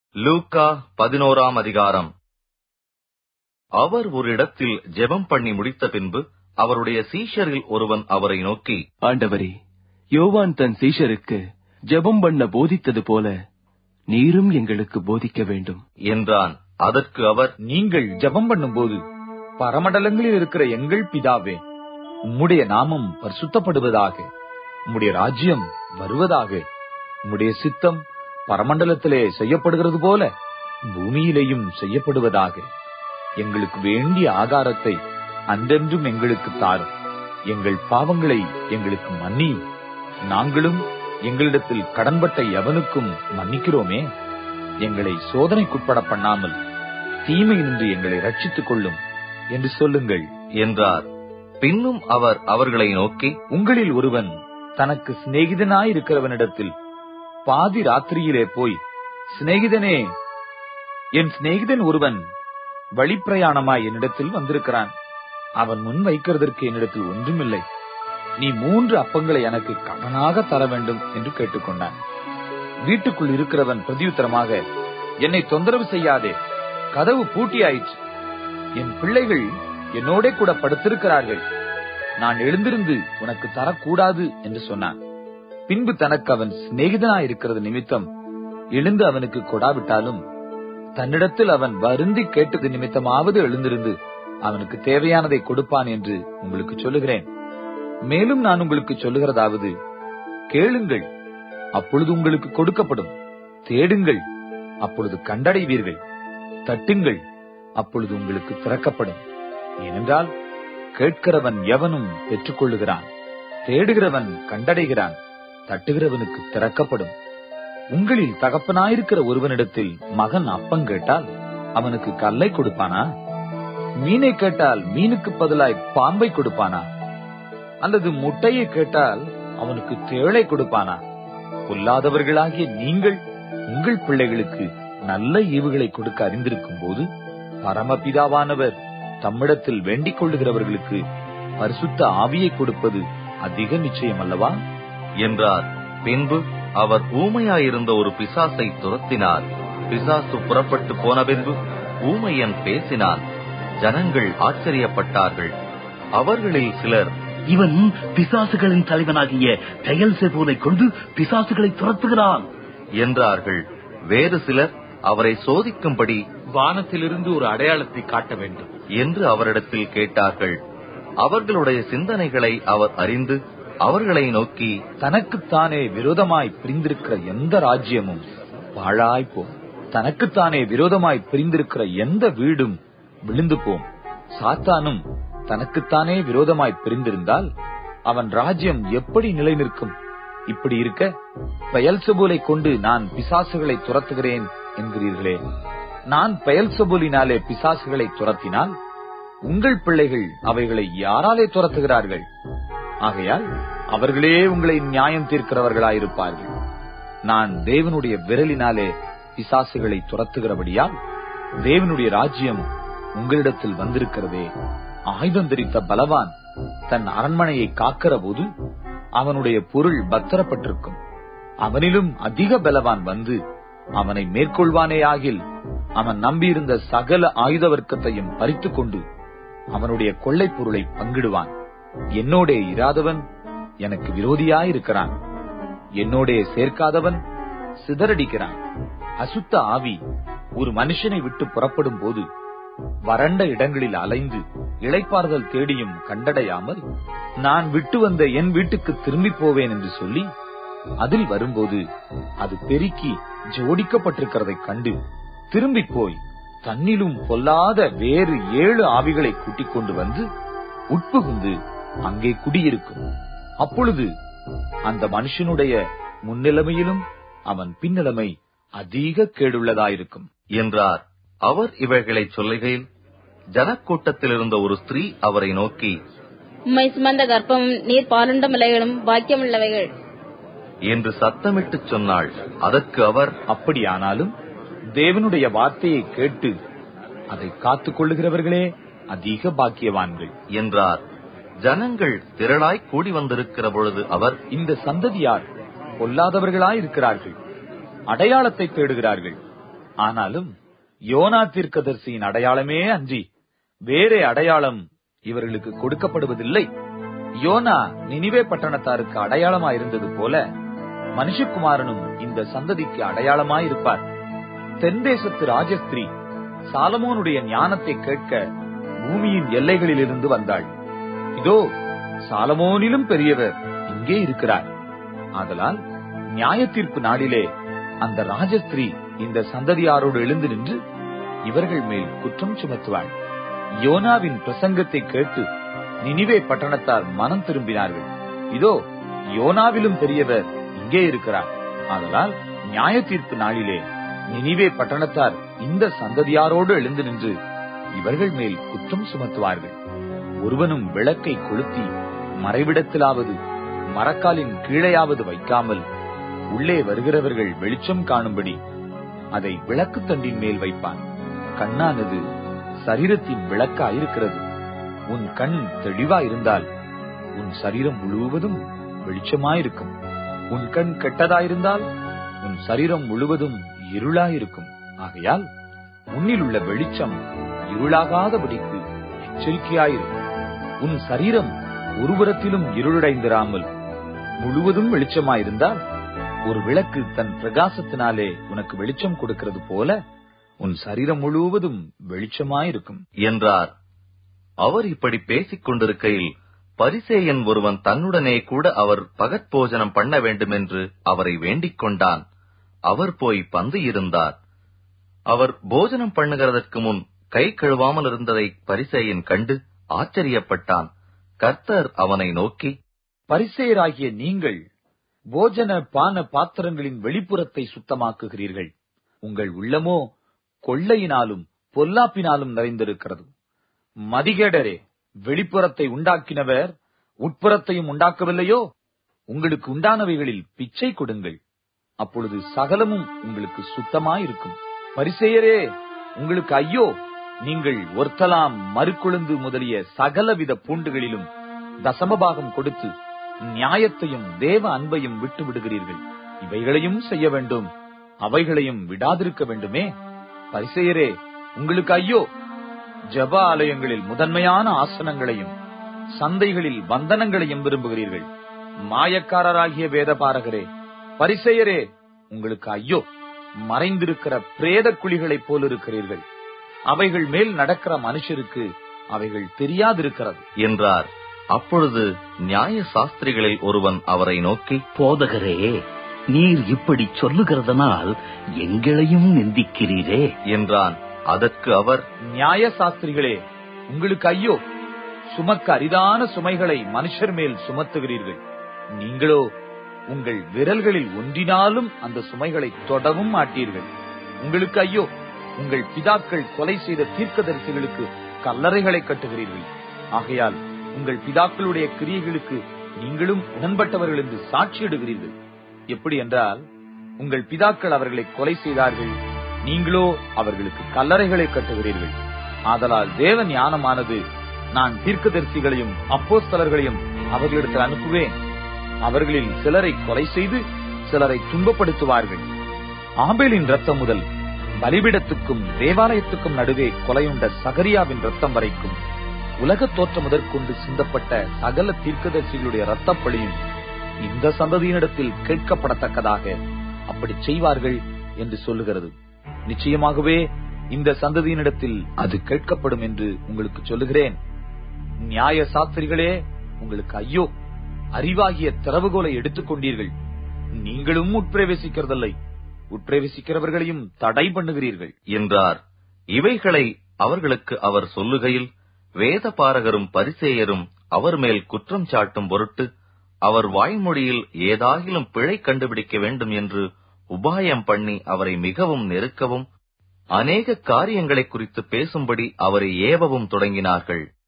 லூக்கா பதினோராம் அதிகாரம் அவர் ஒரு இடத்தில் ஜெபம் பண்ணி முடித்த பின்பு அவருடைய சீஷரில் ஒருவன் அவரை நோக்கி ஆண்டவரே யோவான் தன் சீஷருக்கு ஜெபம் பண்ண போதித்தது போல நீரும் எங்களுக்கு போதிக்க வேண்டும் என்றான் அதற்கு அவர் நீங்கள் ஜெபம் பண்ணும்போது பரமண்டலங்களில் இருக்கிற எங்கள் பிதாவே உம்முடைய நாமம் பரிசுத்தப்படுவதாக உம்முடைய ராஜ்யம் வருவதாக உம்முடைய சித்தம் பரமண்டலத்திலே செய்யப்படுகிறது போல பூமியிலேயும் செய்யப்படுவதாக எங்களுக்கு வேண்டிய ஆகாரத்தை அன்றென்றும் எங்களுக்கு தாரும் எங்கள் பாவங்களை எங்களுக்கு மன்னியும் நாங்களும் எங்களிடத்தில் கடன்பட்ட எவனுக்கும் மன்னிக்கிறோமே எங்களை சோதனைக்குட்பட பண்ணாமல் தீமையினின்று எங்களை ரட்சித்துக் கொள்ளும் என்று சொல்லுங்கள் என்றார் பின்னும் அவர் அவர்களை நோக்கி உங்களில் ஒருவன் தனக்கு சிநேகிதனாயிருக்கிறவனிடத்தில் பாதி ராத்திரியிலே போய் சிநேகிதனே என் சிநேகிதன் ஒருவன் வழிப்பிரயாணமாய் என்னிடத்தில் வந்திருக்கிறான் அவன் முன் வைக்கிறதற்கு என்னிடத்தில் ஒன்றுமில்லை நீ மூன்று அப்பங்களை எனக்கு கடனாக தர வேண்டும் என்று கேட்டுக்கொண்டான் வீட்டுக்குள் இருக்கிறவன் பிரதியுத்தரமாக என்னை தொந்தரவு செய்யாதே கதவு பூட்டியாயிற்று என் பிள்ளைகள் என்னோட கூட படுத்திருக்கிறார்கள் நான் எழுந்திருந்து உனக்கு தரக்கூடாது என்று சொன்னான் பின்பு தனக்கு அவன் சிநேகிதனாயிருக்கிறது நிமித்தம் எழுந்து அவனுக்கு கொடாவிட்டாலும் தன்னிடத்தில் அவன் வருந்தி கேட்டது நிமித்தமாவது எழுந்திருந்து அவனுக்கு தேவையானதை கொடுப்பான் என்று உங்களுக்கு சொல்லுகிறேன் மேலும் நான் உங்களுக்கு சொல்லுகிறதாவது கேளுங்கள் அப்பொழுது உங்களுக்கு கொடுக்கப்படும் தேடுங்கள் அப்பொழுது கண்டடைவீர்கள் தட்டுங்கள் அப்பொழுது உங்களுக்கு திறக்கப்படும் ஏனென்றால் கேட்கிறவன் எவனும் பெற்றுக்கொள்ளுகிறான் தேடுகிறவன் கண்டடைகிறான் தட்டுகிறவனுக்கு திறக்கப்படும் உங்களில் தகப்பனாயிருக்கிற ஒருவனிடத்தில் மகன் அப்பம் கேட்டால் அவனுக்கு கல்லை கொடுப்பானா மீனை கேட்டால் மீனுக்கு பதிலாய் பாம்பை கொடுப்பானா அல்லது முட்டையை கேட்டால் அவனுக்கு தேளை கொடுப்பானா பொல்லாதவர்களாகிய நீங்கள் உங்கள் பிள்ளைகளுக்கு நல்ல ஈவுகளை கொடுக்க அறிந்திருக்கும் போது பரமபிதாவானவர் தம்மிடத்தில் வேண்டிக் கொள்ளுகிறவர்களுக்கு பரிசுத்த ஆவியை கொடுப்பது அதிக நிச்சயம் அல்லவா என்றார் பின்பு அவர் ஊமையாயிருந்த ஒரு பிசாசை துரத்தினார் பிசாசு புறப்பட்டு போன பின்பு ஊமையன் பேசினான் ஜனங்கள் ஆச்சரியப்பட்டார்கள் அவர்களில் சிலர் இவன் பிசாசுகளின் தலைவனாகிய பெயல் செபோனை கொண்டு பிசாசுகளை துரத்துகிறான் என்றார்கள் வேறு சிலர் அவரை சோதிக்கும்படி வானத்திலிருந்து ஒரு அடையாளத்தை காட்ட வேண்டும் என்று அவரிடத்தில் கேட்டார்கள் அவர்களுடைய சிந்தனைகளை அவர் அறிந்து அவர்களை நோக்கி தனக்குத்தானே விரோதமாய் பிரிந்திருக்கிற எந்த ராஜ்யமும் பாழாய் போம் தனக்குத்தானே விரோதமாய் பிரிந்திருக்கிற எந்த வீடும் விழுந்து போம் சாத்தானும் தனக்குத்தானே விரோதமாய் பிரிந்திருந்தால் அவன் ராஜ்யம் எப்படி நிலை நிற்கும் இப்படி இருக்க பெயல்சபூலை கொண்டு நான் பிசாசுகளை துரத்துகிறேன் என்கிறீர்களே நான் பெயல்சபூலினாலே பிசாசுகளை துரத்தினால் உங்கள் பிள்ளைகள் அவைகளை யாராலே துரத்துகிறார்கள் ஆகையால் அவர்களே உங்களை நியாயம் தீர்க்கிறவர்களாயிருப்பார்கள் நான் தேவனுடைய விரலினாலே பிசாசுகளை துரத்துகிறபடியால் தேவனுடைய ராஜ்யம் உங்களிடத்தில் வந்திருக்கிறதே ஆயுதம் தரித்த பலவான் தன் அரண்மனையை காக்கிற போது அவனுடைய பொருள் பத்திரப்பட்டிருக்கும் அவனிலும் அதிக பலவான் வந்து அவனை மேற்கொள்வானே ஆகில் அவன் நம்பியிருந்த சகல ஆயுத வர்க்கத்தையும் பறித்துக் கொண்டு அவனுடைய கொள்ளைப் பொருளை பங்கிடுவான் என்னோடே இராதவன் எனக்கு விரோதியாயிருக்கிறான் என்னோடே சேர்க்காதவன் சிதறடிக்கிறான் அசுத்த ஆவி ஒரு மனுஷனை விட்டு புறப்படும் போது வறண்ட இடங்களில் அலைந்து இளைப்பாறுதல் தேடியும் கண்டடையாமல் நான் விட்டு வந்த என் வீட்டுக்கு திரும்பி போவேன் என்று சொல்லி அதில் வரும்போது அது பெருக்கி ஜோடிக்கப்பட்டிருக்கிறதை கண்டு திரும்பி போய் தன்னிலும் பொல்லாத வேறு ஏழு ஆவிகளை கூட்டிக் கொண்டு வந்து உட்புகுந்து அங்கே குடியிருக்கும் அப்பொழுது அந்த மனுஷனுடைய முன்னிலைமையிலும் அவன் பின்னிலைமை அதிக கேடுள்ளதாயிருக்கும் என்றார் அவர் இவைகளை சொல்லுகையில் ஜனக்கூட்டத்தில் இருந்த ஒரு ஸ்திரீ அவரை நோக்கி உம்மை சுமந்த கர்ப்பமும் நீர் பாலுண்ட மலைகளும் பாக்கியமுள்ளவைகள் என்று சத்தமிட்டுச் சொன்னாள் அதற்கு அவர் அப்படியானாலும் தேவனுடைய வார்த்தையை கேட்டு அதை காத்துக் கொள்ளுகிறவர்களே அதிக பாக்கியவான்கள் என்றார் ஜனங்கள் திரளாய் கூடி வந்திருக்கிற பொழுது அவர் இந்த சந்ததியார் பொல்லாதவர்களாயிருக்கிறார்கள் அடையாளத்தை தேடுகிறார்கள் ஆனாலும் யோனா தீர்க்கதரிசியின் அடையாளமே அன்றி வேறே அடையாளம் இவர்களுக்கு கொடுக்கப்படுவதில்லை யோனா நினிவே பட்டணத்தாருக்கு அடையாளமாய் இருந்தது போல மனுஷகுமாரனும் இந்த சந்ததிக்கு அடையாளமாய் இருப்பார் தென் தேசத்து ராஜஸ்திரீ சாலமோனுடைய ஞானத்தை கேட்க பூமியின் எல்லைகளிலிருந்து வந்தாள் இதோ சாலமோனிலும் பெரியவர் இங்கே இருக்கிறார் ஆதலால் நியாய தீர்ப்பு நாளிலே அந்த ராஜஸ்திரீ இந்த சந்ததியாரோடு எழுந்து நின்று இவர்கள் மேல் குற்றம் சுமத்துவாள் யோனாவின் பிரசங்கத்தை கேட்டு நினிவே பட்டணத்தார் மனம் திரும்பினார்கள் இதோ யோனாவிலும் பெரியவர் இங்கே இருக்கிறார் ஆதலால் நியாய தீர்ப்பு நாளிலே நினிவே பட்டணத்தார் இந்த சந்ததியாரோடு எழுந்து நின்று இவர்கள் மேல் குற்றம் சுமத்துவார்கள் ஒருவனும் விளக்கை கொளுத்தி மறைவிடத்திலாவது மரக்காலின் கீழையாவது வைக்காமல் உள்ளே வருகிறவர்கள் வெளிச்சம் காணும்படி அதை விளக்கு தண்டின் மேல் வைப்பான் கண்ணானது சரீரத்தின் விளக்காயிருக்கிறது உன் கண் தெளிவாயிருந்தால் உன் சரீரம் முழுவதும் வெளிச்சமாயிருக்கும் உன் கண் கெட்டதாயிருந்தால் உன் சரீரம் முழுவதும் இருளாயிருக்கும் ஆகையால் உன்னில் உள்ள வெளிச்சம் இருளாகாதபடிக்கு எச்சரிக்கையாயிருக்கும் உன் சரீரம் ஒருபுறத்திலும் இருளடைந்திராமல் முழுவதும் வெளிச்சமாயிருந்தால் ஒரு விளக்கு தன் பிரகாசத்தினாலே உனக்கு வெளிச்சம் கொடுக்கிறது போல உன் சரீரம் முழுவதும் வெளிச்சமாயிருக்கும் என்றார் அவர் இப்படி பேசிக் கொண்டிருக்கையில் பரிசேயன் ஒருவன் தன்னுடனே கூட அவர் பகற்போஜனம் பண்ண வேண்டுமென்று அவரை வேண்டிக் கொண்டான் அவர் போய் பந்து இருந்தார் அவர் போஜனம் பண்ணுகிறதற்கு முன் கை கழுவாமல் இருந்ததை பரிசேயன் கண்டு ஆச்சரியப்பட்டான் கர்த்தர் அவனை நோக்கி பரிசேயராகிய நீங்கள் போஜன பான பாத்திரங்களின் வெளிப்புறத்தை சுத்தமாக்குகிறீர்கள் உங்கள் உள்ளமோ கொள்ளையினாலும் பொல்லாப்பினாலும் நிறைந்திருக்கிறது மதிகேடரே வெளிப்புறத்தை உண்டாக்கினவர் உட்புறத்தையும் உண்டாக்கவில்லையோ உங்களுக்கு உண்டானவைகளில் பிச்சை கொடுங்கள் அப்பொழுது சகலமும் உங்களுக்கு சுத்தமாயிருக்கும் பரிசேயரே உங்களுக்கு ஐயோ நீங்கள் ஒர்த்தலாம் மறுக்குழுந்து முதலிய சகலவித பூண்டுகளிலும் தசமபாகம் கொடுத்து நியாயத்தையும் தேவ அன்பையும் விட்டு விடுகிறீர்கள் இவைகளையும் செய்ய வேண்டும் அவைகளையும் விடாதிருக்க வேண்டுமே பரிசெயரே உங்களுக்கு ஐயோ ஜப ஆலயங்களில் முதன்மையான ஆசனங்களையும் சந்தைகளில் வந்தனங்களையும் விரும்புகிறீர்கள் மாயக்காரராகிய வேதபாரகரே பரிசெயரே உங்களுக்கு ஐயோ மறைந்திருக்கிற பிரேத குழிகளைப் போல் இருக்கிறீர்கள் அவைகள் மேல் நடக்கிற மனுஷருக்கு அவைகள் தெரியாதிருக்கிறது என்றார் அப்பொழுது நியாய சாஸ்திரிகளில் ஒருவன் அவரை நோக்கி போதகரே நீர் இப்படி சொல்லுகிறதனால் எங்களையும் நிந்திக்கிறீரே என்றான் அதற்கு அவர் நியாய சாஸ்திரிகளே உங்களுக்கு ஐயோ சுமக்க அரிதான சுமைகளை மனுஷர் மேல் சுமத்துகிறீர்கள் நீங்களோ உங்கள் விரல்களில் ஒன்றினாலும் அந்த சுமைகளை தொடவும் மாட்டீர்கள் உங்களுக்கு ஐயோ உங்கள் பிதாக்கள் கொலை செய்த தீர்க்கதரிசிகளுக்கு கல்லறைகளை கட்டுகிறீர்கள் ஆகையால் உங்கள் பிதாக்களுடைய கிரியைகளுக்கு நீங்களும் உடன்பட்டவர்கள் என்று சாட்சியிடுகிறீர்கள் எப்படி என்றால் உங்கள் பிதாக்கள் அவர்களை கொலை செய்தார்கள் நீங்களோ அவர்களுக்கு கல்லறைகளை கட்டுகிறீர்கள் ஆதலால் தேவ ஞானமானது நான் தீர்க்கதரிசிகளையும் அப்போஸ்தலர்களையும் அவர்களிடத்தில் அனுப்புவேன் அவர்களில் சிலரை கொலை செய்து சிலரை துன்பப்படுத்துவார்கள் ஆபேலின் ரத்தம் முதல் பலிபிடத்துக்கும் தேவாலயத்துக்கும் நடுவே கொலையுண்ட சகரியாவின் ரத்தம் வரைக்கும் உலக தோற்றம் முதற்கொண்டு சிந்தப்பட்ட சகல தீர்க்கதரிசிகளுடைய ரத்தப்பழியும் இந்த சந்ததியினிடத்தில் கேட்கப்படத்தக்கதாக அப்படி செய்வார்கள் என்று சொல்லுகிறது நிச்சயமாகவே இந்த சந்ததியினிடத்தில் அது கேட்கப்படும் என்று உங்களுக்கு சொல்லுகிறேன் நியாய சாஸ்திரிகளே உங்களுக்கு ஐயோ அறிவாகிய திறவுகோலை எடுத்துக்கொண்டீர்கள் நீங்களும் உட்பிரவேசிக்கிறதில்லை உட்பிரவேசிக்கிறவர்களையும் தடை பண்ணுகிறீர்கள் என்றார் இவைகளை அவர்களுக்கு அவர் சொல்லுகையில் வேத பாரகரும் பரிசேயரும் அவர் மேல் குற்றம் சாட்டும் பொருட்டு அவர் வாய்மொழியில் ஏதாகிலும் பிழை கண்டுபிடிக்க வேண்டும் என்று உபாயம் பண்ணி அவரை மிகவும் நெருக்கவும் அநேக காரியங்களைக் குறித்து பேசும்படி அவரை ஏவவும் தொடங்கினார்கள்